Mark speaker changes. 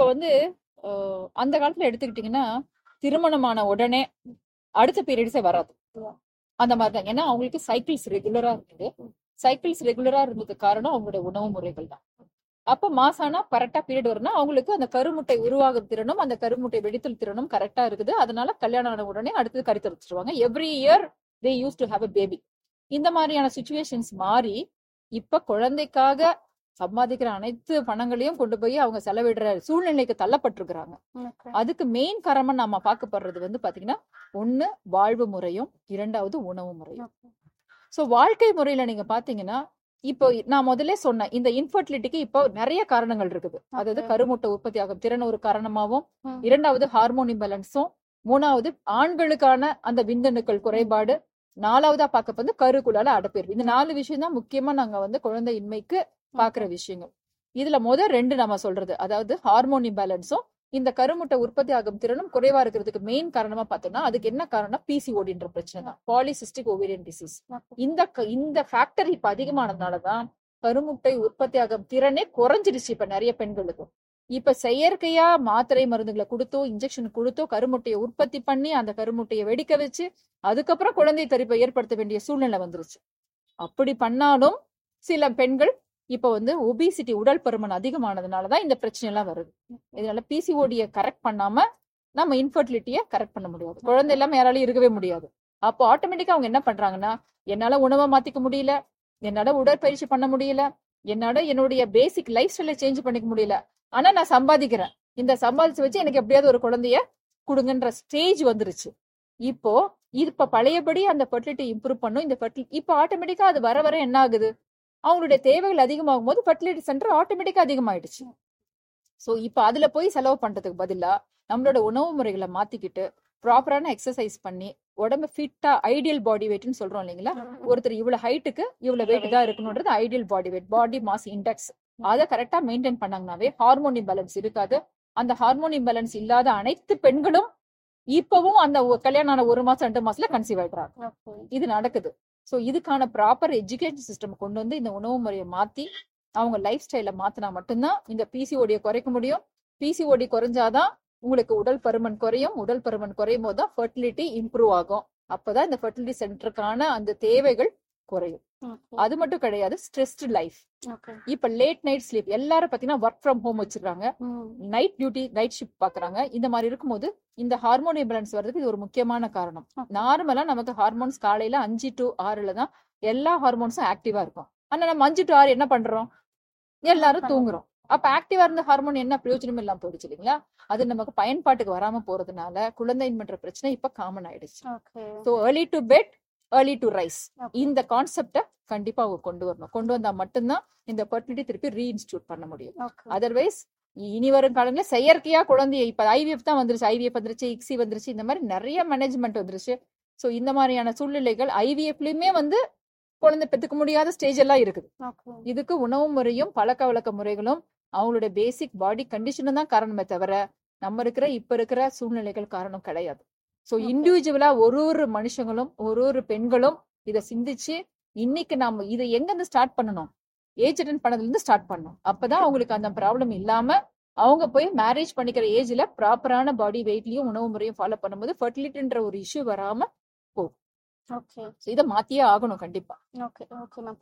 Speaker 1: வந்து அஹ், அந்த காலத்துல எடுத்துக்கிட்டீங்கன்னா திருமணமான உடனே அடுத்த பீரியட்ஸே வராது அந்த மாதிரி தான் ஏன்னா அவங்களுக்கு சைக்கிள்ஸ் ரெகுலரா இருந்தது சைக்கிள்ஸ் ரெகுலரா இருந்தது காரணம் அவங்களுடைய உணவு முறைகள் தான் அப்ப மாசானா கரெக்டா பீரியட் வரும்னா அவங்களுக்கு அந்த கருமுட்டை உருவாகும் திறனும் அந்த கருமுட்டை வெடித்தல் திறனும் கரெக்டா இருக்குது அதனால கல்யாணம் ஆன உடனே அடுத்தது கருத்தரிச்சிருவாங்க every year they used to have a baby இந்த மாதிரியான சுச்சுவேஷன்ஸ் மாறி இப்ப குழந்தைக்காக சம்பாதிக்கிற அனைத்து பணங்களையும் கொண்டு போய் அவங்க செலவிடுற சூழ்நிலைக்கு தள்ளப்பட்டிருக்கிறாங்க
Speaker 2: Okay.
Speaker 1: அதுக்கு மெயின் காரணமா நாம பார்க்கப்படுறது வந்து பாத்தீங்கன்னா ஒண்ணு வாழ்வு முறையும் இரண்டாவது உணவு முறையும்
Speaker 2: Okay.
Speaker 1: சோ வாழ்க்கை முறையில நீங்க பாத்தீங்கன்னா இப்போ நான் முதல்ல சொன்னேன் இந்த இன்ஃபர்டிலிட்டிக்கு இப்போ நிறைய காரணங்கள் இருக்குது அதாவது
Speaker 2: Okay.
Speaker 1: கருமுட்டை உற்பத்தி ஆகும் திறன் ஒரு காரணமாகவும்
Speaker 2: ம்.
Speaker 1: இரண்டாவது ஹார்மோன் இம்பேலன்ஸும் மூணாவது ஆண்களுக்கான அந்த விந்தணுக்கள் குறைபாடு நாலாவதா பார்க்க வந்து கருக்குள்ளால அடப்பேர்வு இந்த நாலு விஷயம் தான் முக்கியமா நாங்க வந்து குழந்தை இன்மைக்கு பாக்குற விஷயங்கள் இதுல முத ரெண்டு நம்ம சொல்றது அதாவது ஹார்மோன் இம்பேலன்ஸும் இந்த கருமுட்டை உற்பத்தி ஆகும் திறனும் குறைவா இருக்கிறதுக்கு மெயின் காரணமா பார்த்தோம்னா அதுக்கு என்ன காரணம் பிசிஓடின்ற பிரச்சனை தான் பாலிசிஸ்டிக் ஓவேரியன் டிசீஸ்
Speaker 2: Okay.
Speaker 1: இந்த க- இந்த ஃபேக்டர் இப்ப அதிகமானதுனாலதான் கருமுட்டை உற்பத்தி ஆகும் திறனே குறைஞ்சிருச்சு இப்ப நிறைய பெண்களுக்கு இப்ப செயற்கையா மாத்திரை மருந்துகளை கொடுத்தோ இன்ஜெக்ஷன் கொடுத்தோ கருமுட்டையை உற்பத்தி பண்ணி அந்த கருமுட்டையை வெடிக்க வச்சு அதுக்கப்புறம் குழந்தை தரிப்பை ஏற்படுத்த வேண்டிய சூழ்நிலை வந்துருச்சு அப்படி பண்ணாலும் சில பெண்கள் இப்ப வந்து ஒபிசிட்டி உடல் பருமன் அதிகமானதுனாலதான் இந்த பிரச்சனை எல்லாம் வருது இதனால பிசிஓடியை கரெக்ட் பண்ணாம நம்ம இன்ஃபர்டிலிட்டியை கரெக்ட் பண்ண முடியாது குழந்தை இல்லாம யாராலையும் இருக்கவே முடியாது அப்போ ஆட்டோமேட்டிக்கா அவங்க என்ன பண்றாங்கன்னா என்னால உணவை மாத்திக்க முடியல என்னால உடற்பயிற்சி பண்ண முடியல என்னால என்னுடைய பேசிக் லைஃப் ஸ்டைலை சேஞ்ச் பண்ணிக்க முடியல ஆனா நான் சம்பாதிக்கிறேன் இந்த சம்பாதிச்சு வச்சு எனக்கு எப்படியாவது ஒரு குழந்தைய கொடுங்கன்ற ஸ்டேஜ் வந்துருச்சு இப்போ இது இப்ப பழையபடி அந்த ஃபர்டிலிட்டி இம்ப்ரூவ் பண்ணும் இந்த fertility இப்போ ஆட்டோமேட்டிக்கா அது வர வர என்ன ஆகுது அவங்களுடைய தேவைகள் அதிகமாகும் போது ஃபர்டிலிட்டி சென்டர் ஆட்டோமேட்டிக்கா அதிகமாயிடுச்சு சோ இப்போ அதுல போய் செலவு பண்றதுக்கு பதிலா நம்மளோட உணவு முறைகளை மாத்திக்கிட்டு ப்ராப்பரான எக்ஸசைஸ் பண்ணி உடம்பு ஃபிட்டா ஐடியல் பாடி வெயிட்னு சொல்றோம் இல்லைங்களா ஒருத்தர் இவ்வளவு ஹைட்டுக்கு இவ்வளவு வெயிட் தான் இருக்கணும்ன்றது ideal body weight body mass index அதை கரெக்டா மெயின்டைன் பண்ணாங்கனாவே ஹார்மோன் இம்பேலன்ஸ் இருக்காது அந்த ஹார்மோன் இம்பேலன்ஸ் இல்லாத அனைத்து பெண்களும் இப்பவும் அந்த ஒ- கல்யாணம் ஆன ஒரு மாசம் ரெண்டு மாசத்துல கன்சீவ் ஆயிடுறாங்க
Speaker 2: Okay.
Speaker 1: இது நடக்குது சோ இதுக்கான ப்ராப்பர் எஜுகேஷன் சிஸ்டம் கொண்டு வந்து இந்த உணவு முறையை மாத்தி அவங்க லைஃப் ஸ்டைல மாத்தினா மட்டும்தான் இந்த பிசிஓடியை குறைக்க முடியும் பிசிஓடி குறைஞ்சாதான் உங்களுக்கு உடல் பருமன் குறையும் உடல் பருமன் குறையும் போது தான் ஃபர்டிலிட்டி இம்ப்ரூவ் ஆகும் அப்பதான் இந்த ஃபர்டிலிட்டி சென்டருக்கான அந்த தேவைகள் குறையும்
Speaker 2: Okay.
Speaker 1: அது மட்டும் கிடையாது ஸ்ட்ரெஸ்டு லைஃப்
Speaker 2: Okay.
Speaker 1: இப்ப லேட் நைட் ஸ்லீப் எல்லாரும் பாத்தீங்கன்னா ஒர்க் ஃப்ரம் ஹோம் வச்சிருக்காங்க
Speaker 2: ம்.
Speaker 1: நைட் டியூட்டி நைட் ஷிஃப்ட் பாக்குறாங்க இந்த மாதிரி இருக்கும்போது இந்த ஹார்மோன் இம்பேலன்ஸ் வர்றதுக்கு இது ஒரு முக்கியமான காரணம்
Speaker 2: Okay.
Speaker 1: நார்மலா நமக்கு ஹார்மோன்ஸ் காலையில அஞ்சு டு ஆறுல தான் எல்லா ஹார்மோன்ஸும் ஆக்டிவா இருக்கும் ஆனா நம்ம அஞ்சு டு ஆறு என்ன பண்றோம் எல்லாரும் தூங்குறோம் அப்ப ஆக்டிவா இருந்த ஹார்மோன் என்ன பிரயோஜனம் இல்லாம போயிடுச்சு இல்லைங்களா அது நமக்கு பயன்பாட்டுக்கு வராம போறதுனால குழந்தைன்ற பிரச்சனை இப்ப காமன் ஆயிடுச்சு
Speaker 2: Okay.
Speaker 1: So early to bed early to rise
Speaker 2: Okay.
Speaker 1: இந்த கான்செப்டை கண்டிப்பா அவங்க கொண்டு வரணும் கொண்டு வந்தா மட்டும்தான் இந்த ஃபர்டிலிட்டி திருப்பி ரீஇன்ஸ்டியூட் பண்ண முடியும்
Speaker 2: Okay.
Speaker 1: அதர்வைஸ் இனி வரும் காலங்களில் செயற்கையா குழந்தைய இப்ப ஐவிஎஃப் தான் வந்துருச்சு ஐவிஎஃப் வந்துருச்சு இக்ஸி வந்துருச்சு இந்த மாதிரி நிறைய மேனேஜ்மெண்ட் வந்துருச்சு ஸோ இந்த மாதிரியான சூழ்நிலைகள் ஐவிஎஃப்லயுமே வந்து குழந்தை பெற்றுக்க முடியாத ஸ்டேஜ் எல்லாம் இருக்குது
Speaker 2: Okay.
Speaker 1: இதுக்கு உணவு முறையும் பழக்க வழக்க முறைகளும் அவங்களுடைய பேசிக் பாடி கண்டிஷனும் தான் காரணமே தவிர நம்ம இருக்கிற இப்ப இருக்கிற சூழ்நிலைகள் காரணம் கிடையாது ஸோ
Speaker 2: Okay.
Speaker 1: இண்டிவிஜுவலா ஒரு ஒரு மனுஷங்களும் ஒரு ஒரு பெண்களும் இதை சிந்திச்சு இன்னைக்கு நாம இதை எங்க இருந்து ஸ்டார்ட் பண்ணணும் ஏஜ் அட்டன் பண்ணதுல இருந்து ஸ்டார்ட் பண்ணணும் அப்பதான் அவங்களுக்கு அந்த ப்ராப்ளம் இல்லாம அவங்க போய் மேரேஜ் பண்ணிக்கிற ஏஜ்ல ப்ராப்பரான பாடி வெயிட்லயும் உணவு முறையும் ஃபாலோ பண்ணும்போது ஃபர்டிலிட்டின்ற ஒரு இஷ்யூ வராம
Speaker 2: Okay.
Speaker 1: ஸோ இதை மாத்தியே ஆகணும் கண்டிப்பா
Speaker 2: Okay. Okay, ma'am.